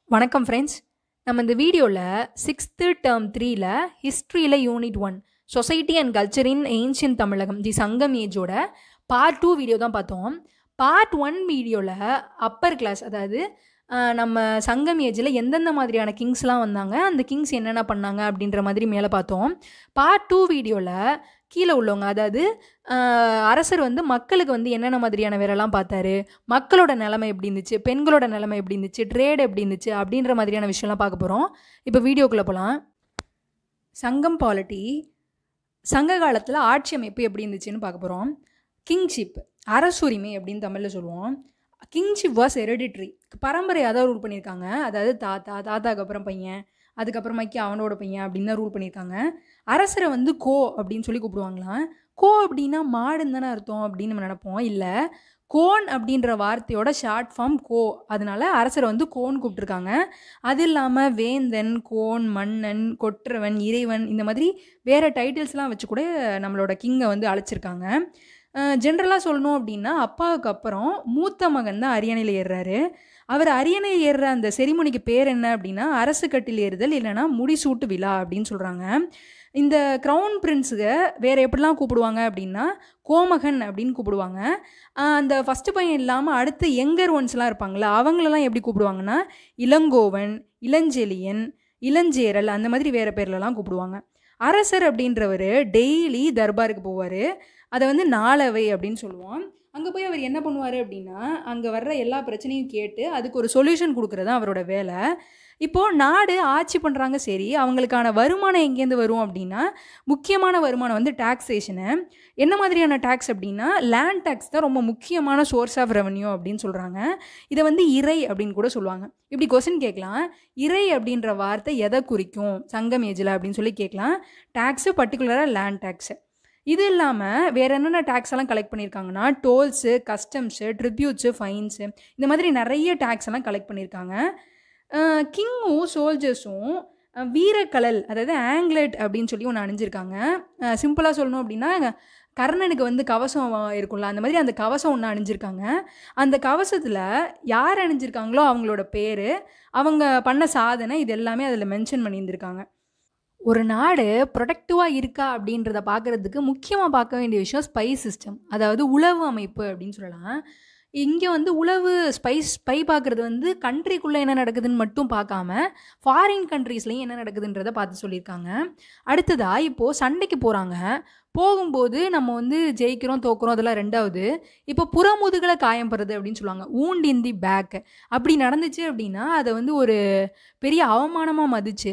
வணக்கம் ஃப்ரெண்ட்ஸ் நம்ம இந்த வீடியோவில் சிக்ஸ்த்து டேர்ம் த்ரீல ஹிஸ்ட்ரியில் unit one society and culture in ancient Tamilakam the Sangam ஏஜோட பார்ட் டூ வீடியோ தான் பார்த்தோம் பார்ட் ஒன் வீடியோவில் அப்பர் கிளாஸ் அதாவது ஆஹ், நம்ம சங்கம் ஏஜில் எந்தெந்த மாதிரியான கிங்ஸ்லாம் வந்தாங்க அந்த கிங்ஸ் என்னென்ன பண்ணாங்க அப்படின்ற மாதிரி மேலே பார்த்தோம் பார்ட் டூ வீடியோவில் கீழே உள்ளவங்க அதாவது ஆஹ், அரசர் வந்து மக்களுக்கு வந்து என்னென்ன மாதிரியான வேலைலாம் பார்த்தாரு மக்களோட நிலைமை எப்படி இருந்துச்சு பெண்களோட நிலைமை எப்படி இருந்துச்சு ட்ரேட் எப்படி இருந்துச்சு அப்படின்ற மாதிரியான விஷயம்லாம் பார்க்க போகிறோம் இப்போ வீடியோக்குள்ளே போகலாம் சங்கம் பாலிட்டி சங்க காலத்தில் ஆட்சி அமைப்பு எப்படி இருந்துச்சுன்னு பார்க்க போகிறோம் கிங்ஷிப் அரசுரிமை அப்படின்னு தமிழில் சொல்லுவோம் கிங்ஷிப் வாஸ் ஹெரிடிட்ரி பரம்பரையாக தான் ரூல் பண்ணியிருக்காங்க அதாவது தாத்தா தாத்தாக்கு அப்புறம் பையன் அதுக்கப்புறமாக்கி அவனோட பையன் அப்படின்னு தான் ரூல் பண்ணியிருக்காங்க அரசரை வந்து கோ அப்படின்னு சொல்லி கூப்பிடுவாங்களாம் கோ அப்படின்னா மாடுன்னு தானே அர்த்தம் அப்படின்னு நம்ம நினைப்போம் இல்லை கோன் அப்படின்ற வார்த்தையோட ஷார்ட் ஃபார்ம் கோ அதனால அரசரை வந்து கோன் கூப்பிட்ருக்காங்க அது இல்லாமல் வேந்தன் கோன் மன்னன் கொற்றவன் இறைவன் இந்த மாதிரி வேறு டைட்டில்ஸ்லாம் வச்சு கூட நம்மளோட கிங்கை வந்து அழைச்சிருக்காங்க ஜென்ரலாக சொல்லணும் அப்படின்னா அப்பாவுக்கு அப்புறம் மூத்த மகன் தான் அரியணையில் ஏறுறாரு அவர் அரியணை ஏறுற அந்த செரிமனிக்கு பேர் என்ன அப்படின்னா அரசு கட்டில் ஏறுதல் இல்லைன்னா முடிசூட்டு விழா அப்படின்னு சொல்கிறாங்க இந்த க்ரௌன் பிரின்ஸுக வேறு எப்படிலாம் கூப்பிடுவாங்க அப்படின்னா கோமகன் அப்படின்னு கூப்பிடுவாங்க ஆஹ் அந்த ஃபஸ்ட்டு பையன் இல்லாமல் அடுத்து யங்கர் ஒன்ஸ்லாம் இருப்பாங்களே அவங்களெல்லாம் எப்படி கூப்பிடுவாங்கன்னா இளங்கோவன் இளஞ்செழியன் இளஞ்சேரல் அந்த மாதிரி வேறு பேர்லலாம் கூப்பிடுவாங்க அரசர் அப்படின்றவர் டெய்லி தர்பாருக்கு போவார் அதை வந்து நாளவை அப்படின்னு சொல்லுவோம் அங்கே போய் அவர் என்ன பண்ணுவார் அப்படின்னா அங்கே வர்ற எல்லா பிரச்சனையும் கேட்டு அதுக்கு ஒரு சொல்யூஷன் கொடுக்குறது தான் அவரோட வேலை இப்போது நாடு ஆட்சி பண்ணுறாங்க சரி அவங்களுக்கான வருமானம் எங்கேருந்து வரும் அப்படின்னா முக்கியமான வருமானம் வந்து டாக்ஸேஷனு என்ன மாதிரியான டேக்ஸ் அப்படின்னா லேண்ட் டேக்ஸ் தான் ரொம்ப முக்கியமான சோர்ஸ் ஆஃப் ரெவன்யூ அப்படின்னு சொல்கிறாங்க இதை வந்து இறை அப்படின்னு கூட சொல்லுவாங்க இப்படி கொஸ்டின் கேட்கலாம் இறை அப்படின்ற வார்த்தை எதை குறிக்கும் சங்கம் ஏஜில் அப்படின்னு சொல்லி கேட்கலாம் டேக்ஸு பர்டிகுலராக லேண்ட் டேக்ஸு இது இல்லாமல் வேறு என்னென்ன டேக்ஸ் எல்லாம் கலெக்ட் பண்ணியிருக்காங்கன்னா டோல்ஸு கஸ்டம்ஸு ட்ரிபியூட்ஸு ஃபைன்ஸு இந்த மாதிரி நிறைய டேக்ஸ் எல்லாம் கலெக்ட் பண்ணியிருக்காங்க கிங்கும் சோல்ஜர்ஸும் வீரக்கலல் அதாவது ஆங்லெட் அப்படின்னு சொல்லி ஒன்று அணிஞ்சிருக்காங்க சிம்பிளாக சொல்லணும் அப்படின்னா கர்ணனுக்கு வந்து கவசம் இருக்கும்ல அந்த மாதிரி அந்த கவசம் ஒன்று அணிஞ்சிருக்காங்க அந்த கவசத்தில் யார் அணிஞ்சிருக்காங்களோ அவங்களோட பேர் அவங்க பண்ண சாதனை இது எல்லாமே அதில் மென்ஷன் பண்ணியிருந்திருக்காங்க ஒரு நாடு ப்ரொடக்டிவாக இருக்கா அப்படின்றத பார்க்குறதுக்கு முக்கியமாக பார்க்க வேண்டிய விஷயம் ஸ்பை சிஸ்டம் அதாவது உளவு அமைப்பு அப்படின்னு சொல்லலாம் இங்கே வந்து உளவு ஸ்பை ஸ்பை பார்க்குறது வந்து கண்ட்ரிக்குள்ளே என்ன நடக்குதுன்னு மட்டும் பார்க்காம ஃபாரின் கண்ட்ரீஸ்லையும் என்ன நடக்குதுன்றதை பார்த்து சொல்லியிருக்காங்க அடுத்ததாக இப்போது சண்டைக்கு போகிறாங்க போகும்போது நம்ம வந்து ஜெயிக்கிறோம் தோக்குறோம் அதெல்லாம் ரெண்டாவது இப்போ புறமுதுகளை காயம் படுறது அப்படின்னு சொல்லுவாங்க ஊண்ட் இன் தி பேக் அப்படி நடந்துச்சு அப்படின்னா அதை வந்து ஒரு பெரிய அவமானமாக மதித்து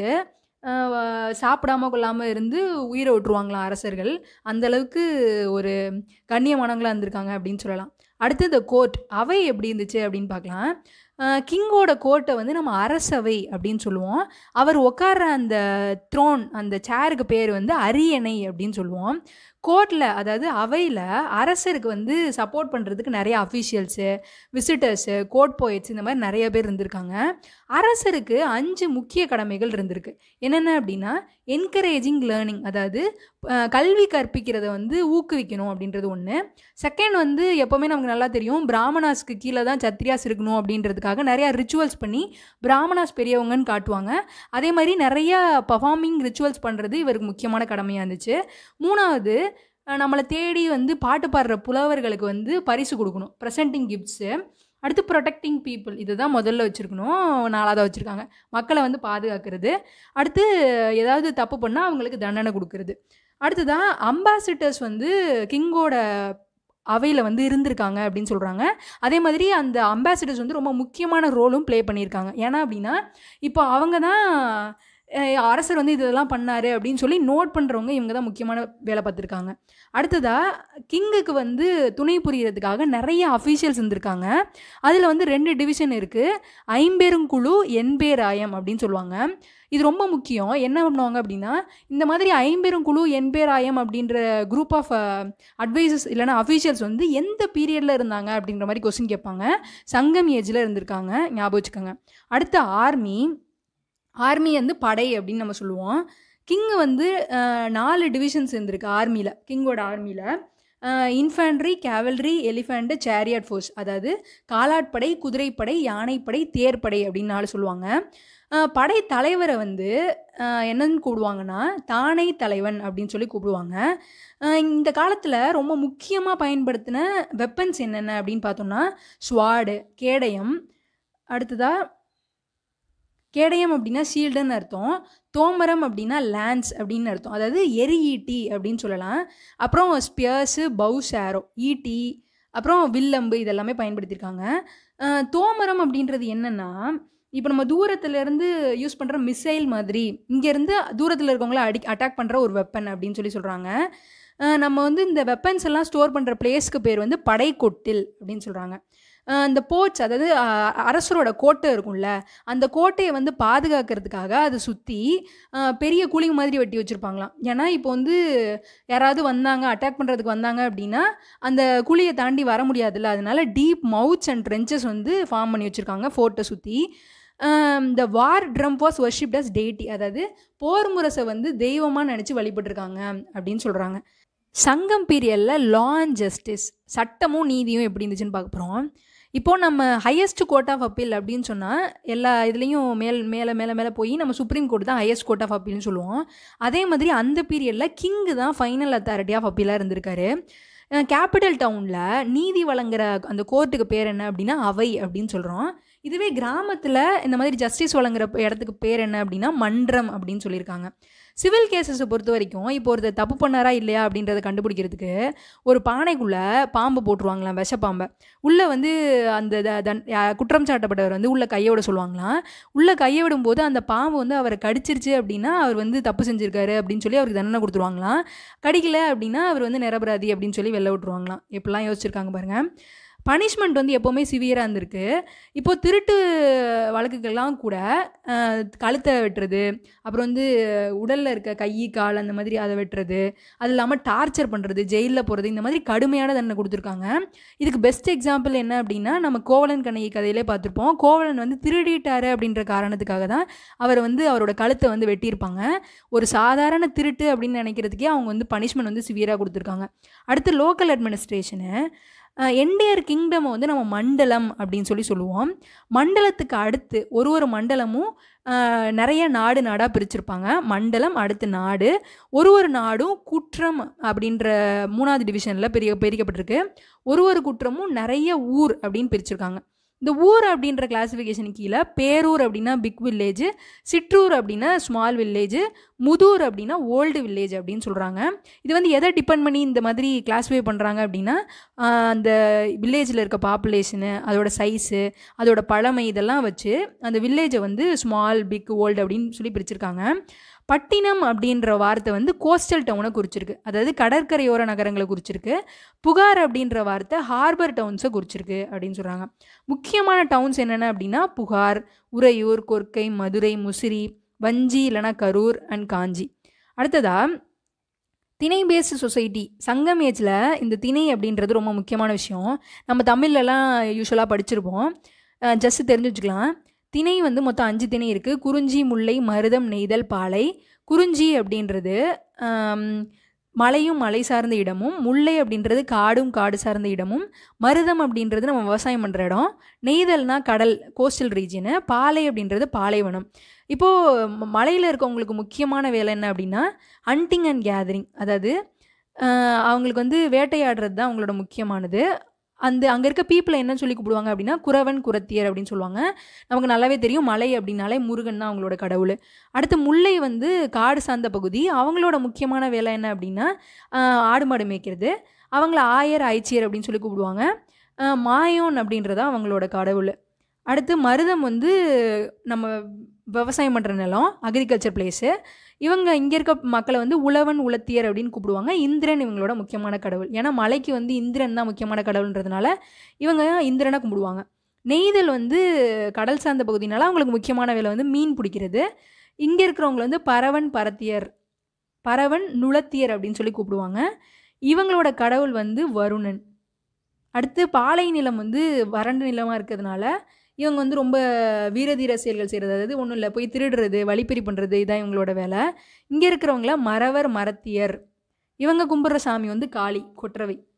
ஆஹ் சாப்பிடாம கொள்ளாமல் இருந்து உயிரை விட்டுருவாங்களாம் அரசர்கள் அந்த அளவுக்கு ஒரு கண்ணியமானவங்களாக இருந்திருக்காங்க அப்படின்னு சொல்லலாம் அடுத்து இந்த கோர்ட் அவை எப்படி இருந்துச்சு அப்படின்னு பார்க்கலாம் கிங்கோட கோர்ட்டை வந்து நம்ம அரசவை அப்படின்னு சொல்லுவோம் அவர் உட்கார்ற அந்த த்ரோன் அந்த சேருக்கு பேர் வந்து அரியணை அப்படின்னு சொல்லுவோம் கோர்ட்டில் அதாவது அவையில் அரசருக்கு வந்து சப்போர்ட் பண்ணுறதுக்கு நிறைய அஃபீஷியல்ஸு விசிட்டர்ஸு கோர்ட் போயிட்ஸ் இந்த மாதிரி நிறைய பேர் இருந்திருக்காங்க அரசருக்கு அஞ்சு முக்கிய கடமைகள் இருந்திருக்கு என்னென்ன அப்படின்னா என்கரேஜிங் லேர்னிங் அதாவது அஹ், கல்வி கற்பிக்கிறத வந்து ஊக்குவிக்கணும் அப்படின்றது ஒன்று செகண்ட் வந்து எப்போவுமே நமக்கு நல்லா தெரியும் பிராமணாஸ்க்கு கீழே தான் சத்ரியாஸ் இருக்கணும் அப்படின்றதுக்காக நிறையா ரிச்சுவல்ஸ் பண்ணி பிராமணாஸ் பெரியவங்கன்னு காட்டுவாங்க அதே மாதிரி நிறைய பர்ஃபார்மிங் ரிச்சுவல்ஸ் பண்ணுறது இவருக்கு முக்கியமான கடமையாக இருந்துச்சு மூணாவது அஹ், நம்மளை தேடி வந்து பாட்டு பாடுற புலவர்களுக்கு வந்து பரிசு கொடுக்கணும் ப்ரெசென்டிங் கிஃப்ட்ஸு அடுத்து ப்ரொடெக்டிங் பீப்புள் இதுதான் முதல்ல வச்சுருக்கணும் நாலாவதாக வச்சுருக்காங்க மக்களை வந்து பாதுகாக்கிறது அடுத்து ஏதாவது தப்பு பண்ணால் அவங்களுக்கு தண்டனை கொடுக்கறது அடுத்ததாக அம்பாசிடர்ஸ் வந்து கிங்கோட அவையில் வந்து இருந்திருக்காங்க அப்படின்னு சொல்கிறாங்க அதே மாதிரி அந்த அம்பாசிடர்ஸ் வந்து ரொம்ப முக்கியமான ரோலும் ப்ளே பண்ணியிருக்காங்க ஏன்னா அப்படின்னா இப்போ அவங்க தான் அஹ், அரசர் வந்து இதெல்லாம் பண்ணாரு அப்படின்னு சொல்லி நோட் பண்ணுறவங்க இவங்க தான் முக்கியமான வேலை பார்த்துருக்காங்க அடுத்ததாக கிங்குக்கு வந்து துணை புரியறதுக்காக நிறைய அஃபீஷியல்ஸ் இருந்திருக்காங்க அதில் வந்து ரெண்டு டிவிஷன் இருக்குது ஐம்பெருங்குழு எண்பேராயம் அப்படின்னு சொல்லுவாங்க இது ரொம்ப முக்கியம் என்ன பண்ணுவாங்க அப்படின்னா இந்த மாதிரி ஐம்பெருங்குழு எண்பேராயம் அப்படின்ற குரூப் ஆஃப் அட்வைசஸ் இல்லைனா அஃபீஷியல்ஸ் வந்து எந்த பீரியடில் இருந்தாங்க அப்படின்ற மாதிரி கொஸ்டின் கேட்பாங்க சங்கம் ஏஜில் இருந்திருக்காங்க ஞாபகம் வச்சுக்கோங்க அடுத்த ஆர்மி ஆர்மி வந்து படை அப்படின்னு நம்ம சொல்லுவோம் கிங் வந்து அஹ், நாலு டிவிஷன்ஸ் இருந்திருக்கு ஆர்மியில் கிங்கோட ஆர்மியில் infantry cavalry elephant chariot force அதாவது காலாட்படை குதிரைப்படை யானைப்படை தேர்ப்படை அப்படின்னு நாலு சொல்லுவாங்க அஹ் படை தலைவரை வந்து அஹ் என்னன்னு கூப்பிடுவாங்கன்னா தானை தலைவன் அப்படின்னு சொல்லி கூப்பிடுவாங்க அஹ் இந்த காலத்தில் ரொம்ப முக்கியமாக பயன்படுத்தின வெப்பன்ஸ் என்னென்ன அப்படின்னு பார்த்தோம்னா ஸ்வாடு கேடயம் அடுத்ததா கேடயம் அப்படின்னா ஷீல்டுன்னு அர்த்தம் தோமரம் அப்படின்னா லேன்ஸ் அப்படின்னு அர்த்தம் அதாவது எரி ஈட்டி அப்படின்னு சொல்லலாம் அப்புறம் ஸ்பியர்ஸு பவுஸ் ஆரோ ஈட்டி அப்புறம் வில்லம்பு இதெல்லாமே பயன்படுத்தியிருக்காங்க அஹ் தோமரம் அப்படின்றது என்னென்னா இப்போ நம்ம தூரத்துலேருந்து யூஸ் பண்ணுற மிசைல் மாதிரி இங்கேருந்து தூரத்தில் இருக்கவங்கள அடி அட்டாக் பண்ணுற ஒரு வெப்பன் அப்படின்னு சொல்லி சொல்கிறாங்க நம்ம வந்து இந்த வெப்பன்ஸ் எல்லாம் ஸ்டோர் பண்ணுற பிளேஸ்க்கு பேர் வந்து படைக்கொட்டில் அப்படின்னு சொல்கிறாங்க இந்த போர்ட்ஸ் அதாவது அஹ், அரசரோட கோட்டை இருக்கும்ல அந்த கோட்டையை வந்து பாதுகாக்கிறதுக்காக அதை சுற்றி பெரிய கூலிங் மாதிரி வெட்டி வச்சுருப்பாங்களாம் ஏன்னா இப்போ வந்து யாராவது வந்தாங்க அட்டாக் பண்ணுறதுக்கு வந்தாங்க அப்படின்னா அந்த குழியை தாண்டி வர முடியாதுல்ல அதனால டீப் மவுத்ஸ் அண்ட் ட்ரென்ச்சஸ் வந்து ஃபார்ம் பண்ணி வச்சுருக்காங்க ஃபோர்ட்டை சுற்றி இந்த war drum was worshipped as deity அதாவது போர் முரசை வந்து தெய்வமாக நினச்சி வழிபட்டிருக்காங்க அப்படின்னு சொல்கிறாங்க சங்கம் பீரியடில் லா அண்ட் ஜஸ்டிஸ் சட்டமும் நீதியும் எப்படி இருந்துச்சுன்னு பார்க்க போகிறோம் இப்போது நம்ம ஹையஸ்ட் கோர்ட் ஆஃப் அப்பீல் அப்படின்னு சொன்னால் எல்லா இதுலேயும் மேல் மேலே மேலே மேலே போய் நம்ம சுப்ரீம் கோர்ட் தான் ஹையஸ்ட் கோர்ட் ஆஃப் அப்பீல்னு சொல்லுவோம் அதே மாதிரி அந்த பீரியடில் கிங்கு தான் ஃபைனல் அத்தாரிட்டி ஆஃப் அப்பீலாக இருந்திருக்காரு கேபிட்டல் டவுனில் நீதி வழங்குற அந்த கோர்ட்டுக்கு பேர் என்ன அப்படின்னா அவை அப்படின்னு சொல்கிறோம் இதுவே கிராமத்தில் இந்த மாதிரி ஜஸ்டிஸ் வழங்குற இடத்துக்கு பேர் என்ன அப்படின்னா மன்றம் அப்படின்னு சொல்லியிருக்காங்க சிவில் கேசஸை பொறுத்த வரைக்கும் இப்போ ஒருத்தர் தப்பு பண்ணாரா இல்லையா அப்படின்றத கண்டுபிடிக்கிறதுக்கு ஒரு பானைக்குள்ளே பாம்பு போட்டுருவாங்களாம் விஷப்பாம்பை உள்ளே வந்து அந்த த- தன் யா- குற்றம் சாட்டப்பட்டவர் வந்து உள்ள கையை விட சொல்லுவாங்களாம் உள்ள கையை விடும்போது அந்த பாம்பு வந்து அவரை கடிச்சிருச்சு அப்படின்னா அவர் வந்து தப்பு செஞ்சிருக்காரு அப்படின்னு சொல்லி அவருக்கு தண்டனை கொடுத்துருவாங்களாம் கடிக்கல அப்படின்னா அவர் வந்து நிரபராதி அப்படின்னு சொல்லி வெளில விட்டுருவாங்களாம் எப்படிலாம் யோசிச்சிருக்காங்க பாருங்க பனிஷ்மெண்ட் வந்து எப்போவுமே சிவியராக இருந்திருக்கு இப்போது திருட்டு வழக்குகள்லாம் கூட அஹ், கழுத்தை வெட்டுறது அப்புறம் வந்து உடலில் இருக்க கை கால் அந்த மாதிரி அதை வெட்டுறது அது இல்லாமல் டார்ச்சர் பண்ணுறது ஜெயிலில் போகிறது இந்த மாதிரி கடுமையான தண்டனை கொடுத்துருக்காங்க இதுக்கு பெஸ்ட் எக்ஸாம்பிள் என்ன அப்படின்னா நம்ம கோவலன் கண்ணகி கதையிலே பார்த்துருப்போம் கோவலன் வந்து திருடிட்டாரு அப்படின்ற காரணத்துக்காக தான் அவர் வந்து அவரோட கழுத்தை வந்து வெட்டியிருப்பாங்க ஒரு சாதாரண திருட்டு அப்படின்னு நினைக்கிறதுக்கே அவங்க வந்து பனிஷ்மெண்ட் வந்து சிவியராக கொடுத்துருக்காங்க அடுத்து லோக்கல் அட்மினிஸ்ட்ரேஷனு என்டையர் கிங்டம் வந்து நம்ம மண்டலம் அப்படின்னு சொல்லி சொல்லுவோம் மண்டலத்துக்கு அடுத்து ஒரு ஒரு மண்டலமும் அஹ், நிறைய நாடு நாடாக பிரிச்சிருப்பாங்க மண்டலம் அடுத்து நாடு ஒரு ஒரு நாடும் குற்றம் அப்படின்ற மூணாவது டிவிஷனில் பிரிய பிரிக்கப்பட்டிருக்கு ஒரு ஒரு குற்றமும் நிறைய ஊர் அப்படின்னு பிரிச்சிருக்காங்க இந்த ஊர் அப்படின்ற கிளாசிஃபிகேஷன் கீழே பேரூர் அப்படின்னா பிக் வில்லேஜ் சிற்றூர் அப்படின்னா ஸ்மால் வில்லேஜ் முதூர் அப்படின்னா ஓல்டு வில்லேஜ் அப்படின்னு சொல்கிறாங்க இது வந்து எதை டிபெண்ட் பண்ணி இந்த மாதிரி கிளாஸிஃபை பண்ணுறாங்க அப்படின்னா ஆஹ் அந்த வில்லேஜில் இருக்க பாப்புலேஷனு அதோட சைஸு அதோட பழமை இதெல்லாம் வச்சு அந்த வில்லேஜை வந்து ஸ்மால் பிக் ஓல்டு அப்படின்னு சொல்லி பிரிச்சிருக்காங்க பட்டினம் அப்படின்ற வார்த்தை வந்து கோஸ்டல் டவுனை குறிச்சிருக்கு அதாவது கடற்கரையோர நகரங்களை குறிச்சிருக்கு புகார் அப்படின்ற வார்த்தை ஹார்பர் டவுன்ஸை குறிச்சிருக்கு அப்படின்னு சொல்கிறாங்க முக்கியமான டவுன்ஸ் என்னென்ன அப்படின்னா புகார் உறையூர் கொர்க்கை மதுரை முசிறி வஞ்சி இல்லைனா கரூர் அண்ட் காஞ்சி அடுத்ததா திணை பேஸ்டு சொசைட்டி சங்கம் ஏஜில் இந்த திணை அப்படின்றது ரொம்ப முக்கியமான விஷயம் நம்ம தமிழ்லலாம் யூஸ்வலாக படிச்சிருப்போம் ஜஸ்ட் தெரிஞ்சு வச்சுக்கலாம் திணை வந்து மொத்தம் அஞ்சு திணை இருக்குது குறிஞ்சி முல்லை மருதம் நெய்தல் பாலை குறிஞ்சி அப்படின்றது ஆம், மலையும் மலை சார்ந்த இடமும் முல்லை அப்படின்றது காடும் காடு சார்ந்த இடமும் மருதம் அப்படின்றது நம்ம விவசாயம் பண்ணுற இடம் நெய்தல்னா கடல் கோஸ்டல் ரீஜனு பாலை அப்படின்றது பாலைவனம் இப்போது மலையில் இருக்கவங்களுக்கு முக்கியமான வேலை என்ன அப்படின்னா ஹண்டிங் அண்ட் கேதரிங் அதாவது ஆஹ், அவங்களுக்கு வந்து வேட்டையாடுறது தான் அவங்களோட முக்கியமானது அந்த அங்கே இருக்க பீப்புளை என்ன சொல்லி கூப்பிடுவாங்க அப்படின்னா குறவன் குரத்தியர் அப்படின்னு சொல்லுவாங்க நமக்கு நல்லாவே தெரியும் மலை அப்படின்னாலே முருகன் தான் அவங்களோட கடவுள் அடுத்து முல்லை வந்து காடு சார்ந்த பகுதி அவங்களோட முக்கியமான வேலை என்ன அப்படின்னா ஆஹ், ஆடு மாடு மேய்க்கிறது அவங்கள ஆயர் ஐச்சியர் அப்படின்னு சொல்லி கூப்பிடுவாங்க ஆஹ், மாயோன் அப்படின்றதா அவங்களோட கடவுள் அடுத்து மருதம் வந்து நம்ம விவசாயம் பண்ணுற நிலம் அக்ரிகல்ச்சர் பிளேஸு இவங்க இங்கே இருக்க மக்களை வந்து உழவன் உலத்தியர் அப்படின்னு கூப்பிடுவாங்க இந்திரன் இவங்களோட முக்கியமான கடவுள் ஏன்னா மலைக்கு வந்து இந்திரன் தான் முக்கியமான கடவுள்ன்றதுனால இவங்க இந்திரனை கும்பிடுவாங்க நெய்தல் வந்து கடல் சார்ந்த பகுதினால அவங்களுக்கு முக்கியமான வேலை வந்து மீன் பிடிக்கிறது இங்கே இருக்கிறவங்க வந்து பறவன் பரத்தியர் பறவன் நுளத்தியர் அப்படின்னு சொல்லி கூப்பிடுவாங்க இவங்களோட கடவுள் வந்து வருணன் அடுத்து பாலை நிலம் வந்து வறண்ட நிலமாக இருக்கிறதுனால இவங்க வந்து ரொம்ப வீரதீர செயல்கள் செய்கிறது அதாவது ஒன்றும் இல்லை போய் திருடுறது வழிப்பறி பண்ணுறது இதான் இவங்களோட வேலை இங்கே இருக்கிறவங்கள மறவர் மரத்தியர் இவங்க கும்பிட்ற சாமி வந்து காளி கொற்றவை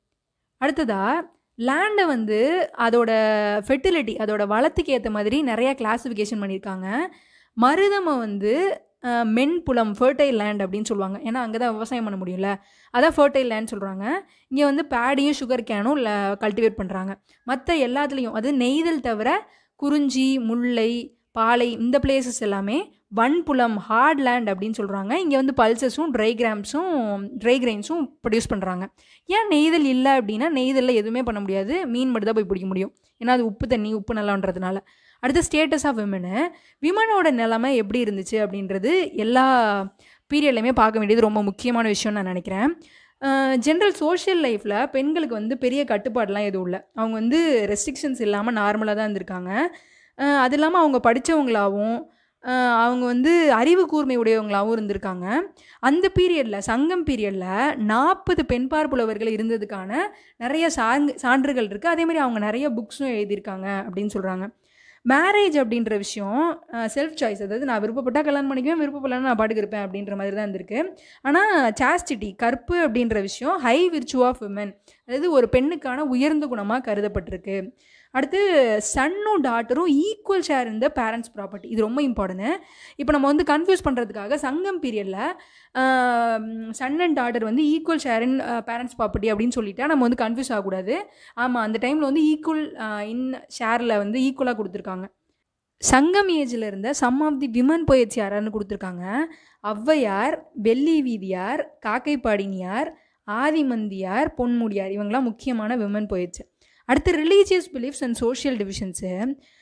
அடுத்ததாக லேண்டை வந்து அதோட ஃபெர்டிலிட்டி அதோட வளத்துக்கு ஏற்ற மாதிரி நிறையா கிளாஸிஃபிகேஷன் பண்ணியிருக்காங்க மருதமை வந்து அஹ், மென்புலம் ஃபர்டைல் லேண்ட் அப்படின்னு சொல்லுவாங்க ஏன்னா அங்கே தான் விவசாயம் பண்ண முடியும்ல அதான் ஃபர்டைல் லேண்ட் சொல்கிறாங்க இங்கே வந்து பேடியும் சுகர் கேனும் கல்டிவேட் பண்ணுறாங்க மற்ற எல்லாத்துலேயும் அது நெய்தல் தவிர குறிஞ்சி முல்லை பாலை இந்த பிளேசஸ் எல்லாமே வன்புலம் ஹார்ட் லேண்ட் அப்படின்னு சொல்கிறாங்க இங்கே வந்து பல்சஸும் ட்ரை கிராம்ஸும் ட்ரை கிரெயின்ஸும் ப்ரொடியூஸ் பண்ணுறாங்க ஏன் நெய்தல் இல்லை அப்படின்னா நெய்தலில் எதுவுமே பண்ண முடியாது மீன் மட்டும் தான் போய் பிடிக்க முடியும் ஏன்னா அது உப்பு தண்ணி உப்பு நிலம்ன்றதுனால அடுத்து ஸ்டேட்டஸ் ஆஃப் விமனு விமனோட நிலைமை எப்படி இருந்துச்சு அப்படின்றது எல்லா பீரியட்லையுமே பார்க்க வேண்டியது ரொம்ப முக்கியமான விஷயம்னு நான் நினைக்கிறேன் ஜென்ரல் சோஷியல் லைஃப்பில் பெண்களுக்கு வந்து பெரிய கட்டுப்பாடெலாம் எதுவும் இல்லை அவங்க வந்து ரெஸ்ட்ரிக்ஷன்ஸ் இல்லாமல் நார்மலாக தான் இருந்திருக்காங்க அஹ் அது இல்லாமல் அவங்க படித்தவங்களாகவும் அவங்க வந்து அறிவு கூர்மை உடையவங்களாகவும் இருந்திருக்காங்க அந்த பீரியடில் சங்கம் பீரியடில் நாற்பது பெண்பார் புலவர்கள் இருந்ததுக்கான நிறைய சாங்கு சான்றுகள் இருக்குது அதே மாதிரி அவங்க நிறைய புக்ஸும் எழுதியிருக்காங்க அப்படின்னு சொல்கிறாங்க மேரேஜ் அப்படின்ற விஷயம் செல்ஃப் சாய்ஸ் அதாவது நான் விருப்பப்பட்டால் கல்யாணம் பண்ணிக்குவேன் விருப்பப்படலன்னா நான் பாட்டுக்கு இருப்பேன் அப்படின்ற மாதிரி தான் இருந்திருக்கு ஆனால் சாஸ்டிட்டி கற்பு அப்படின்ற விஷயம் ஹை விர்ச்சு ஆஃப் விமன் அதாவது ஒரு பெண்ணுக்கான உயர்ந்த குணமாக கருதப்பட்டிருக்கு அடுத்து சன்னும் டாட்டரும் ஈக்குவல் ஷேர் இந்த பேரண்ட்ஸ் ப்ராப்பர்ட்டி இது ரொம்ப இம்பார்ட்டன்ட் இப்போ நம்ம வந்து கன்ஃபியூஸ் பண்ணுறதுக்காக Sangam period son and daughter வந்து equal share in parents property அப்படின்னு சொல்லிட்டா நம்ம வந்து கன்ஃபியூஸ் ஆகக்கூடாது ஆமாம் அந்த டைமில் வந்து ஈக்குவல் இன் ஷேரில் வந்து ஈக்குவலாக கொடுத்துருக்காங்க சங்கம் ஏஜில் இருந்த some of the women poets யாரான்னு கொடுத்துருக்காங்க ஔவையார் வெள்ளி வீதியார் காக்கைப்பாடினியார் ஆதிமந்தியார் பொன்முடியார் இவங்களாம் முக்கியமான விமன் போயட்ஸ் அடுத்து religious beliefs and social divisions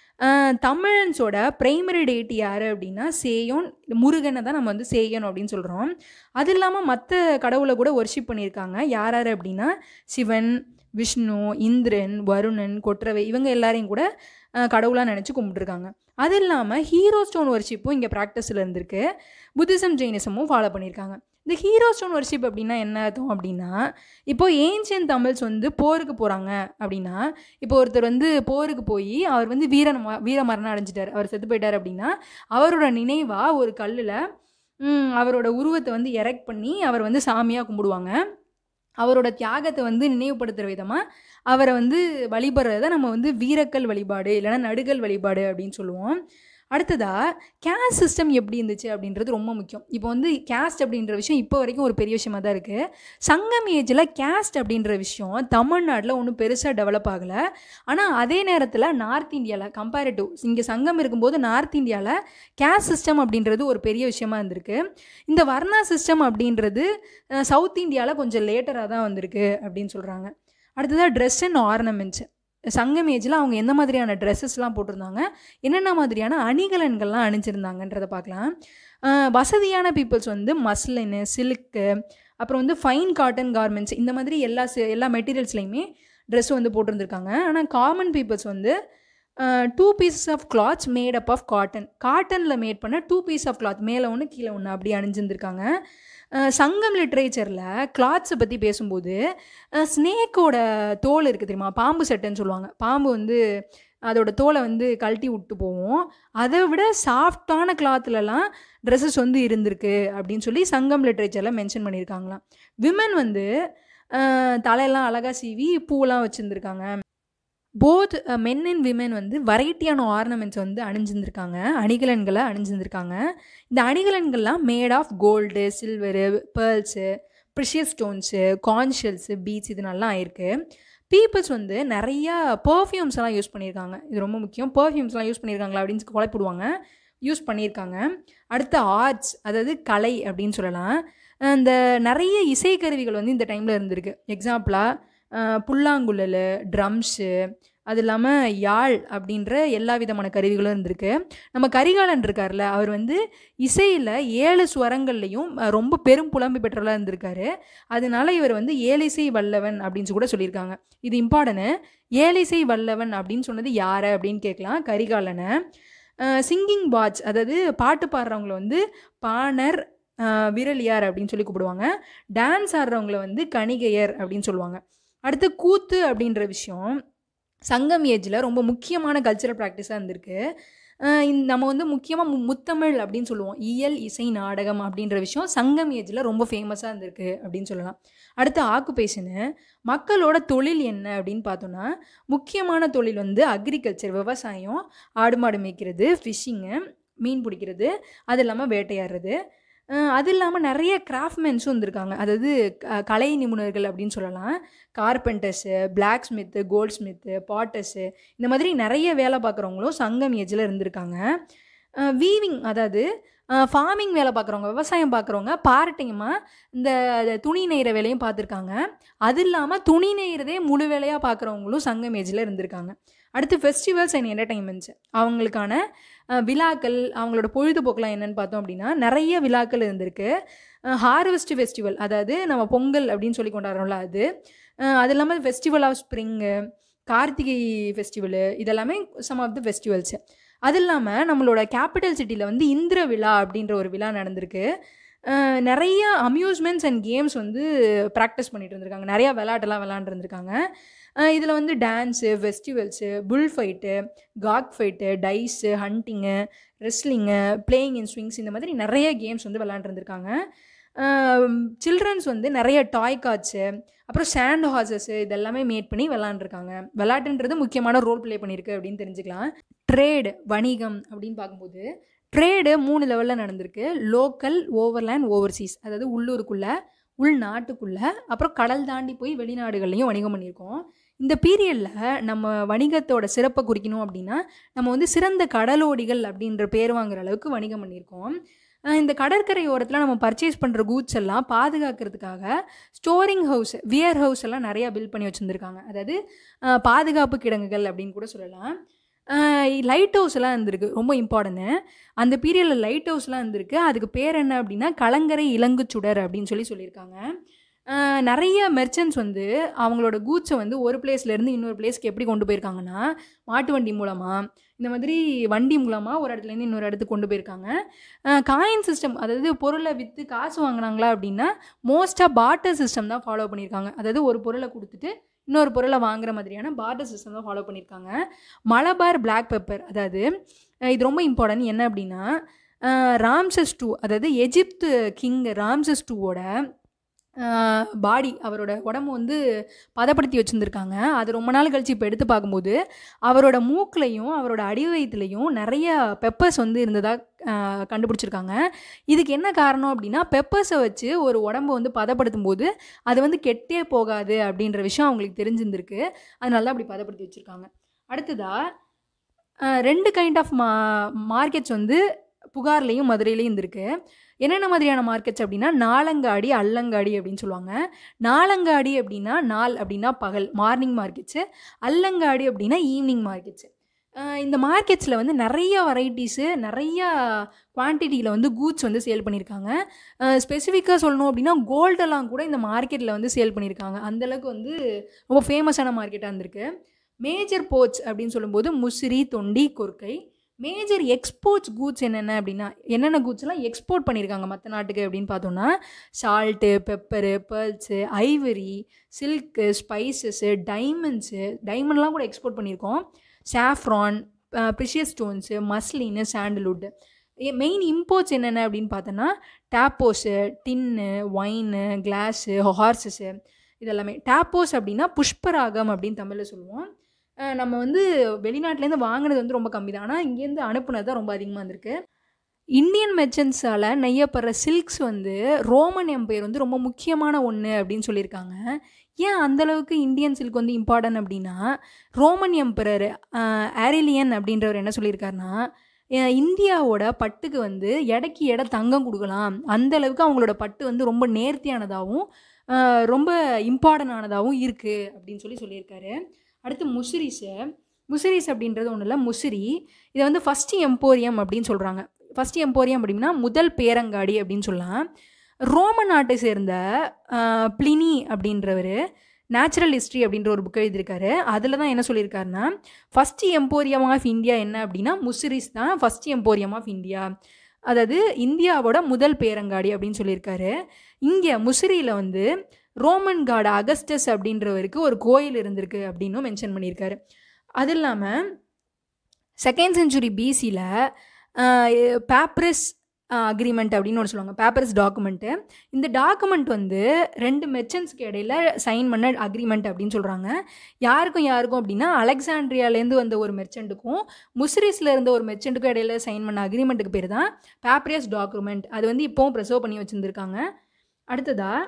தமிழன்ஸோட பிரைமரி டேட் யார் அப்படின்னா சேயோன் முருகனை தான் நம்ம வந்து சேயன் அப்படின்னு சொல்கிறோம் அது இல்லாமல் மற்ற கடவுளை கூட ஒர்ஷிப் பண்ணியிருக்காங்க யார் யார் அப்படின்னா சிவன் விஷ்ணு இந்திரன் வருணன் கொற்றவை இவங்க எல்லாரையும் கூட கடவுளாக நினச்சி கும்பிட்டுருக்காங்க அது இல்லாமல் ஹீரோ ஸ்டோன் ஒர்ஷிப்பும் இங்கே ப்ராக்டிஸில் இருந்திருக்கு புத்திசம் ஜெயினிசமும் ஃபாலோ பண்ணியிருக்காங்க இந்த ஹீரோ ஸ்டோன் ஒர்ஷிப் அப்படின்னா என்ன அர்த்தம் அப்படின்னா இப்போ ஏன்ஷியன் தமிழ்ஸ் வந்து போருக்கு போகிறாங்க அப்படின்னா இப்போ ஒருத்தர் வந்து போருக்கு போய் அவர் வந்து வீரன் வீர மரணம் அடைஞ்சிட்டார் அவர் செத்து போயிட்டார் அப்படின்னா அவரோட நினைவாக ஒரு கல்லில் அவரோட உருவத்தை வந்து எரெக்ட் பண்ணி அவர் வந்து சாமியாக கும்பிடுவாங்க அவரோட தியாகத்தை வந்து நினைவுபடுத்துகிற விதமாக அவரை வந்து வழிபடுறத நம்ம வந்து வீரக்கல் வழிபாடு இல்லைன்னா நடுகல் வழிபாடு அப்படின்னு சொல்லுவோம் அடுத்ததாக கேஸ்ட் சிஸ்டம் எப்படி இருந்துச்சு அப்படின்றது ரொம்ப முக்கியம் இப்போ வந்து கேஸ்ட் அப்படின்ற விஷயம் இப்போ வரைக்கும் ஒரு பெரிய விஷயமா தான் இருக்குது சங்கம் ஏஜில் கேஸ்ட் அப்படின்ற விஷயம் தமிழ்நாட்டில் ஒன்றும் பெருசாக டெவலப் ஆகலை ஆனால் அதே நேரத்தில் நார்த் இந்தியாவில் கம்பேரிட்டிவ் இங்கே சங்கம் இருக்கும்போது நார்த் இந்தியாவில் கேஸ்ட் சிஸ்டம் அப்படின்றது ஒரு பெரிய விஷயமா இருந்திருக்கு இந்த வர்ணா சிஸ்டம் அப்படின்றது சவுத் இந்தியாவில் கொஞ்சம் லேட்டராக தான் வந்திருக்கு அப்படின்னு சொல்கிறாங்க அடுத்ததாக ட்ரெஸ் அண்ட் ஆர்னமெண்ட்ஸ் சங்கம் ஏஜில் அவங்க எந்த மாதிரியான ட்ரெஸ்ஸஸ்லாம் போட்டிருந்தாங்க என்னென்ன மாதிரியான அணிகலன்கள்லாம் அணிஞ்சிருந்தாங்கன்றதை பார்க்கலாம் வசதியான பீப்புள்ஸ் வந்து மஸ்லின்னு சில்க்கு அப்புறம் வந்து ஃபைன் காட்டன் கார்மெண்ட்ஸ் இந்த மாதிரி எல்லா எல்லா மெட்டீரியல்ஸ்லையுமே ட்ரெஸ் வந்து போட்டிருந்துருக்காங்க ஆனால் காமன் பீப்புள்ஸ் வந்து two pieces of cloths made up of cotton காட்டனில் மேட் பண்ண டூ பீஸ் ஆஃப் கிளாத் மேலே ஒன்று கீழே ஒன்று அப்படி அணிஞ்சிருந்துருக்காங்க சங்கம் லிட்ரேச்சரில் கிளாத்ஸை பற்றி பேசும்போது ஸ்னேக்கோட தோல் இருக்குது தெரியுமா பாம்பு சட்டைன்னு சொல்லுவாங்க பாம்பு வந்து அதோட தோலை வந்து கழட்டி விட்டு போவோம் அதை விட சாஃப்டான கிளாத்துலலாம் ட்ரெஸ்ஸஸ் வந்து இருந்திருக்கு அப்படின்னு சொல்லி சங்கம் லிட்ரேச்சரில் மென்ஷன் பண்ணியிருக்காங்களாம் விமன் வந்து தலையெல்லாம் அழகாக சீவி பூவெல்லாம் வச்சுருந்துருக்காங்க போத் மென் அண்ட் விமன் வந்து வெரைட்டியான ஆர்னமெண்ட்ஸ் வந்து அணிஞ்சிருந்துருக்காங்க அணிகலன்களை அணிஞ்சிருந்துருக்காங்க இந்த அணிகலன்கள்லாம் made of gold silver pearls precious stones conch shells beads இது நல்லா ஆயிருக்கு பீப்புள்ஸ் வந்து நிறையா பர்ஃப்யூம்ஸ் எல்லாம் யூஸ் பண்ணியிருக்காங்க இது ரொம்ப முக்கியம் பர்ஃப்யூம்ஸ்லாம் யூஸ் பண்ணியிருக்காங்களா அப்படின்னு குழப்பிடுவாங்க யூஸ் பண்ணியிருக்காங்க அடுத்த ஆர்ட்ஸ் அதாவது கலை அப்படின்னு சொல்லலாம் இந்த நிறைய இசைக்கருவிகள் வந்து இந்த டைமில் இருந்திருக்கு எக்ஸாம்பிளாக புல்லாங்குழல் ட்ரம்ஸு அது இல்லாமல் யாழ் அப்படின்ற எல்லா விதமான கருவிகளும் இருந்திருக்கு நம்ம கரிகாலன் இருக்கார்ல அவர் வந்து இசையில் ஏழு ஸ்வரங்கள்லையும் ரொம்ப பெரும் புலம்பு பெற்றவராக இருந்திருக்காரு அதனால இவர் வந்து ஏழிசை வல்லவன் அப்படின்னு கூட சொல்லியிருக்காங்க இது இம்பார்ட்டனு ஏழிசை வல்லவன் அப்படின்னு சொன்னது யாரை அப்படின்னு கேட்கலாம் கரிகாலனை சிங்கிங் பாட்ச் அதாவது பாட்டு பாடுறவங்கள வந்து பாணர் விரலியார் அப்படின்னு சொல்லி கூப்பிடுவாங்க டான்ஸ் ஆடுறவங்கள வந்து கணிகையர் அப்படின்னு சொல்லுவாங்க அடுத்து கூத்து அப்படின்ற விஷயம் சங்கம் ஏஜில் ரொம்ப முக்கியமான கல்ச்சரல் ப்ராக்டிஸாக இருந்திருக்கு அஹ் இந்த நம்ம வந்து முக்கியமாக மு முத்தமிழ் அப்படின்னு சொல்லுவோம் இயல் இசை நாடகம் அப்படின்ற விஷயம் சங்கம் ஏஜில் ரொம்ப ஃபேமஸாக இருந்திருக்கு அப்படின்னு சொல்லலாம் அடுத்து ஆக்குபேஷனு மக்களோட தொழில் என்ன அப்படின்னு பார்த்தோன்னா முக்கியமான தொழில் வந்து அக்ரிகல்ச்சர் விவசாயம் ஆடு மாடு மேய்க்கிறது ஃபிஷ்ஷிங்கு மீன் பிடிக்கிறது அது இல்லாமல் வேட்டையாடுறது அஹ் அது இல்லாமல் நிறைய கிராஃப்ட்மென்ஸும் இருந்திருக்காங்க அதாவது க- கலை நிபுணர்கள் அப்படின்னு சொல்லலாம் carpenters blacksmith goldsmith potters இந்த மாதிரி நிறைய வேலை பார்க்குறவங்களும் சங்கம் ஏஜில் இருந்திருக்காங்க வீவிங் அதாவது ஃபார்மிங் வேலை பார்க்குறவங்க விவசாயம் பார்க்குறவங்க பார்ட்டைமாக இந்த துணி நெய்கிற வேலையும் பார்த்துருக்காங்க அது இல்லாமல் துணி நெய்கிறதே முழு வேலையாக பார்க்குறவங்களும் சங்கம் ஏஜில் இருந்திருக்காங்க அடுத்து ஃபெஸ்டிவல்ஸ் அண்ட் என்டர்டைன்மெண்ட்ஸ் அவங்களுக்கான அஹ், விழாக்கள் அவங்களோட பொழுதுபோக்கெலாம் என்னென்னு பார்த்தோம் அப்படின்னா நிறைய விழாக்கள் இருந்திருக்கு ஹார்வெஸ்ட் ஃபெஸ்டிவல் அதாவது நம்ம பொங்கல் அப்படின்னு சொல்லி கொண்டாடுறோம்ல அது அஹ், அது இல்லாமல் festival of spring Karthigai festival இதெல்லாமே சம் ஆஃப் த ஃபெஸ்டிவல்ஸு அது இல்லாமல் நம்மளோட கேபிட்டல் சிட்டியில் வந்து இந்திர விழா அப்படின்ற ஒரு விழா நடந்திருக்கு அஹ் நிறைய அம்யூஸ்மெண்ட்ஸ் அண்ட் கேம்ஸ் வந்து ப்ராக்டிஸ் பண்ணிட்டு இருந்திருக்காங்க நிறையா விளையாட்டெல்லாம் விளாண்டுருந்துருக்காங்க இதில் வந்து dance festivals bull fight cock fight dice hunting wrestling playing in swings இந்த மாதிரி நிறைய கேம்ஸ் வந்து விளாண்டுருந்துருக்காங்க சில்ட்ரன்ஸ் வந்து நிறைய டாய் கார்ட்ஸு அப்புறம் சேண்ட் ஹார்சஸ் இதெல்லாமே மேட் பண்ணி விளாண்டுருக்காங்க விளையாட்டுன்றது முக்கியமான ரோல் ப்ளே பண்ணியிருக்கு அப்படின்னு தெரிஞ்சுக்கலாம் ட்ரேடு வணிகம் அப்படின்னு பார்க்கும்போது ட்ரேடு மூணு லெவலில் நடந்திருக்கு லோக்கல் ஓவர்லேண்ட் ஓவர்சீஸ் அதாவது உள்ளூருக்குள்ளே உள்நாட்டுக்குள்ளே அப்புறம் கடல் தாண்டி போய் வெளிநாடுகள்லையும் வணிகம் பண்ணியிருக்கோம் இந்த பீரியடில் நம்ம வணிகத்தோட சிறப்பை குறிக்கணும் அப்படின்னா நம்ம வந்து சிறந்த கடலோடிகள் அப்படின்ற பேர் வாங்குற அளவுக்கு வணிகம் பண்ணியிருக்கோம் அஹ் இந்த கடற்கரை ஓரத்தில் நம்ம பர்ச்சேஸ் பண்ணுற கூட்ஸ் எல்லாம் பாதுகாக்கிறதுக்காக ஸ்டோரிங் ஹவுஸ் வியர் ஹவுஸ் எல்லாம் நிறையா பில்ட் பண்ணி வச்சுருந்துருக்காங்க அதாவது அஹ் பாதுகாப்பு கிடங்குகள் அப்படின்னு கூட சொல்லலாம் லைட் ஹவுஸ் எல்லாம் இருந்திருக்கு ரொம்ப இம்பார்ட்டன்ட்டு அந்த பீரியடில் லைட் ஹவுஸ்லாம் இருந்திருக்கு அதுக்கு பேர் என்ன அப்படின்னா கலங்கரை இலங்கு சுடர் அப்படின்னு சொல்லி சொல்லியிருக்காங்க அஹ் நிறைய மெர்ச்சன்ட்ஸ் வந்து அவங்களோட கூட்ஸை வந்து ஒரு பிளேஸ்லேருந்து இன்னொரு பிளேஸ்க்கு எப்படி கொண்டு போயிருக்காங்கன்னா மாட்டு வண்டி மூலமாக இந்த மாதிரி வண்டி மூலமாக ஒரு இடத்துலேருந்து இன்னொரு இடத்துக்கு கொண்டு போயிருக்காங்க காயின் சிஸ்டம் அதாவது பொருளை விற்று காசு வாங்கினாங்களா அப்படின்னா மோஸ்ட்டாக பார்ட்டர் சிஸ்டம் தான் ஃபாலோ பண்ணியிருக்காங்க அதாவது ஒரு பொருளை கொடுத்துட்டு இன்னொரு பொருளை வாங்குற மாதிரியான பார்ட்டர் சிஸ்டம் தான் ஃபாலோ பண்ணியிருக்காங்க மலபார் பிளாக் பெப்பர் அதாவது அஹ் இது ரொம்ப இம்பார்ட்டன்ட் என்ன அப்படின்னா ராம்சஸ் டூ அதாவது எஜிப்து கிங் ராம்சஸ் டூவோட பாடி அவரோட உடம்பு வந்து பதப்படுத்தி வச்சுருந்துருக்காங்க அது ரொம்ப நாள் கழிச்சு இப்போ எடுத்து பார்க்கும்போது அவரோட மூக்குலையும் அவரோட அடிவயத்துலையும் நிறைய பெப்பர்ஸ் வந்து இருந்ததாக கண்டுபிடிச்சிருக்காங்க இதுக்கு என்ன காரணம் அப்படின்னா பெப்பர்ஸை வச்சு ஒரு உடம்பு வந்து பதப்படுத்தும் போது அது வந்து கெட்டே போகாது அப்படின்ற விஷயம் அவங்களுக்கு தெரிஞ்சிருந்திருக்கு அதனால தான் அப்படி பதப்படுத்தி வச்சுருக்காங்க அடுத்ததாக ரெண்டு கைண்ட் ஆஃப் மா மார்க்கெட்ஸ் வந்து புகார்லேயும் மதுரையிலையும் இருந்திருக்கு என்னென்ன மாதிரியான மார்க்கெட்ஸ் அப்படின்னா நாலங்காடி அல்லங்காடி அப்படின்னு சொல்லுவாங்க நாலங்காடி அப்படின்னா நாள் அப்படின்னா பகல் மார்னிங் மார்க்கெட்ஸு அல்லங்காடி அப்படின்னா ஈவினிங் மார்க்கெட்ஸு இந்த மார்க்கெட்ஸில் வந்து நிறைய வெரைட்டிஸு நிறையா குவான்டிட்டியில் வந்து கூட்ஸ் வந்து சேல் பண்ணியிருக்காங்க ஸ்பெசிஃபிக்காக சொல்லணும் அப்படின்னா கோல்டெல்லாம் கூட இந்த மார்க்கெட்டில் வந்து சேல் பண்ணியிருக்காங்க அந்தளவுக்கு வந்து ரொம்ப ஃபேமஸான மார்க்கெட்டாக இருந்திருக்கு மேஜர் போர்ட்ஸ் அப்படின்னு சொல்லும்போது Musiri Thondi Korkai major exports goods என்னென்ன அப்படின்னா என்னென்ன கூட்ஸ்லாம் எக்ஸ்போர்ட் பண்ணியிருக்காங்க மற்ற நாட்டுக்கு அப்படின்னு பார்த்தோன்னா salt pepper pearls ivory silk spices diamonds டைமண்ட்லாம் கூட எக்ஸ்போர்ட் பண்ணியிருக்கோம் saffron precious stones muslin sandalwood main imports என்னென்ன அப்படின்னு பார்த்தோன்னா டேப்போஸு டின்னு ஒயின்னு கிளாஸு ஹார்சஸ்ஸு இதெல்லாமே டேப்போஸ் அப்படின்னா புஷ்பராகம் அப்படின்னு தமிழில் சொல்லுவோம் அஹ் நம்ம வந்து வெளிநாட்டிலேருந்து வாங்கினது வந்து ரொம்ப கம்மி தான் ஆனால் இங்கேருந்து அனுப்புனது தான் ரொம்ப அதிகமாக இருந்திருக்கு இந்தியன் மெர்ச்சன்ட்ஸால் நெய்யப்படுற சில்க்ஸ் வந்து ரோமன் எம்பையர் வந்து ரொம்ப முக்கியமான ஒன்று அப்படின்னு சொல்லியிருக்காங்க ஏன் அந்தளவுக்கு இந்தியன் சில்க் வந்து இம்பார்ட்டன்ட் அப்படின்னா ரோமன் எம்பரர் ஆரிலியன் அப்படின்றவர் என்ன சொல்லியிருக்காருன்னா அஹ் இந்தியாவோட பட்டுக்கு வந்து எடைக்கு எடை தங்கம் கொடுக்கலாம் அந்த அளவுக்கு அவங்களோட பட்டு வந்து ரொம்ப நேர்த்தியானதாகவும் அஹ் ரொம்ப இம்பார்ட்டன்ட் ஆனதாகவும் இருக்குது அப்படின்னு சொல்லி சொல்லியிருக்காரு அடுத்து முசிறிஸு முசிறிஸ் அப்படின்றது ஒன்றும் இல்லை முசிறி இதை வந்து ஃபஸ்ட்டு எம்போரியம் அப்படின்னு சொல்கிறாங்க ஃபஸ்ட் எம்போரியம் அப்படின்னா முதல் பேரங்காடி அப்படின்னு சொல்லலாம் ரோம நாட்டை சேர்ந்த ஆஹ், பிளினி அப்படின்றவர் நேச்சுரல் ஹிஸ்ட்ரி அப்படின்ற ஒரு புக் எழுதியிருக்காரு அதில் தான் என்ன சொல்லியிருக்காருன்னா ஃபஸ்ட் எம்போரியம் ஆஃப் இந்தியா என்ன அப்படின்னா முசிறிஸ் தான் ஃபஸ்ட் எம்போரியம் ஆஃப் இந்தியா அதாவது இந்தியாவோட முதல் பேரங்காடி அப்படின்னு சொல்லியிருக்காரு இங்கே முசிறியில் வந்து ரோமன் காட் அகஸ்டஸ் அப்படின்றவருக்கு ஒரு கோயில் இருந்திருக்கு அப்படின்னும் மென்ஷன் பண்ணியிருக்காரு அது இல்லாமல் செகண்ட் செஞ்சுரி பிசியில் பேப்ரஸ் அக்ரிமெண்ட் அப்படின்னு ஒன்று சொல்லுவாங்க பேப்பர்ஸ் டாக்குமெண்ட்டு இந்த டாக்குமெண்ட் வந்து ரெண்டு மெர்ச்சன்ட்ஸ்க்கு இடையில சைன் பண்ண அக்ரிமெண்ட் அப்படின்னு சொல்கிறாங்க யாருக்கும் யாருக்கும் அப்படின்னா அலெக்சாண்ட்ரியாலேருந்து வந்த ஒரு மெர்ச்சண்ட்டுக்கும் முஸ்ரிஸில் இருந்த ஒரு மெர்ச்சண்ட்டுக்கும் இடையில சைன் பண்ண அக்ரிமெண்ட்டுக்கு பேர் தான் பேப்பரியஸ் டாக்குமெண்ட் அது வந்து இப்போவும் ப்ரெசர்வ் பண்ணி வச்சுருந்துருக்காங்க அடுத்ததாக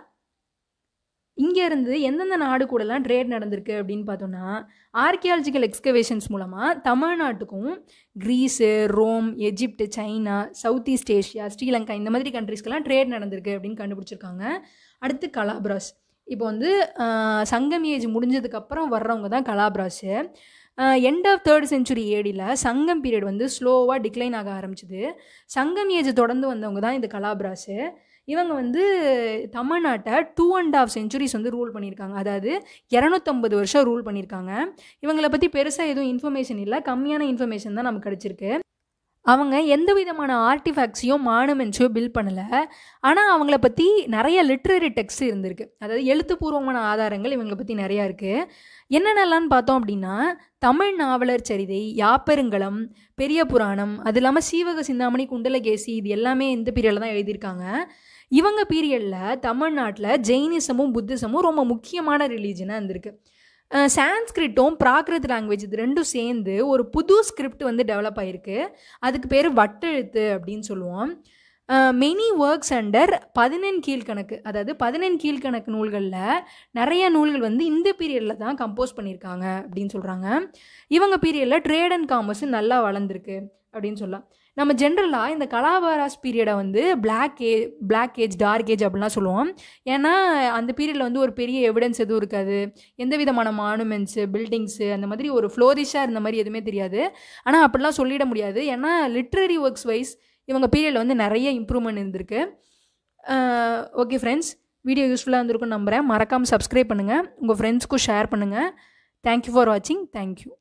இங்கே இருந்து எந்தெந்த நாடு கூடலாம் ட்ரேட் நடந்திருக்கு அப்படின்னு பார்த்தோன்னா ஆர்கியாலஜிக்கல் எக்ஸ்கவேஷன்ஸ் மூலமாக தமிழ்நாட்டுக்கும் Greece Rome Egypt China south east Asia Sri Lanka இந்த மாதிரி கண்ட்ரீஸ்க்கெல்லாம் ட்ரேட் நடந்திருக்கு அப்படின்னு கண்டுபிடிச்சிருக்காங்க அடுத்து கலாப்ராஸ் இப்போ வந்து சங்கம் ஏஜ் முடிஞ்சதுக்கப்புறம் வர்றவங்க தான் Kalabhras end of third century ஏடியில் சங்கம் பீரியட் வந்து ஸ்லோவாக டிக்ளைன் ஆக ஆரம்பிச்சுது சங்கம் ஏஜ் தொடர்ந்து வந்தவங்க தான் இந்த கலாப்ராஸு இவங்க வந்து தமிழ்நாட்டை டூ அண்ட் ஆஃப் செஞ்சுரிஸ் வந்து ரூல் பண்ணியிருக்காங்க அதாவது இரநூத்தம்பது வருஷம் ரூல் பண்ணியிருக்காங்க இவங்களை பற்றி பெருசாக எதுவும் இன்ஃபர்மேஷன் இல்லை கம்மியான இன்ஃபர்மேஷன் தான் நமக்கு கிடச்சிருக்கு அவங்க எந்த விதமான ஆர்டிஃபேக்ட்ஸையும் மானுமெண்ட்ஸையோ பில் பண்ணலை ஆனால் அவங்கள பற்றி நிறைய லிட்ரரி டெக்ஸ்ட் இருந்திருக்கு அதாவது எழுத்துப்பூர்வமான ஆதாரங்கள் இவங்களை பற்றி நிறையா இருக்குது என்னென்னலான்னு பார்த்தோம் அப்படின்னா தமிழ் நாவலர் சரிதை யாப்பெருங்கலம் பெரிய புராணம் அது இல்லாமல் சீவக சிந்தாமணி குண்டலகேசி இது எல்லாமே இந்த பீரியடில் தான் எழுதியிருக்காங்க இவங்க பீரியடில் தமிழ்நாட்டில் ஜெயினிசமும் புத்திசமும் ரொம்ப முக்கியமான ரிலீஜனாக இருந்திருக்கு சான்ஸ்கிரிட்டும் பிராகிருத் லாங்குவேஜ் இது ரெண்டும் சேர்ந்து ஒரு புது ஸ்கிரிப்ட் வந்து டெவலப் ஆகிருக்கு அதுக்கு பேர் வட்டெழுத்து அப்படின்னு சொல்லுவோம் மெனி ஒர்க்ஸ் அண்டர் பதினெண் கீழ்கணக்கு அதாவது பதினெண் கீழ்கணக்கு நூல்களில் நிறைய நூல்கள் வந்து இந்த பீரியடில் தான் கம்போஸ் பண்ணியிருக்காங்க அப்படின்னு சொல்கிறாங்க இவங்க பீரியடில் ட்ரேட் அண்ட் காமர்ஸ் நல்லா வளர்ந்துருக்கு அப்படின்னு சொல்லலாம் நம்ம ஜென்ரலாக இந்த கலாபாராஸ் பீரியடை வந்து black a black age dark age அப்படிலாம் சொல்லுவோம் ஏன்னா அந்த பீரியடில் வந்து ஒரு பெரிய எவிடன்ஸ் எதுவும் இருக்காது எந்த விதமான மானுமெண்ட்ஸு பில்டிங்ஸு அந்த மாதிரி ஒரு ஃப்ளோரிஷாக இருந்த மாதிரி எதுவுமே தெரியாது ஆனால் அப்படிலாம் சொல்லிட முடியாது ஏன்னா லிட்ரரி ஒர்க்ஸ் வைஸ் இவங்க பீரியடில் வந்து நிறைய இம்ப்ரூவ்மெண்ட் இருந்திருக்கு ஓகே ஃப்ரெண்ட்ஸ் வீடியோ யூஸ்ஃபுல்லாக இருந்திருக்கும்னு நம்புகிறேன் மறக்காமல் சப்ஸ்கிரைப் பண்ணுங்கள் உங்கள் ஃப்ரெண்ட்ஸ்க்கும் ஷேர் பண்ணுங்கள் தேங்க்யூ ஃபார் வாட்சிங் தேங்க்யூ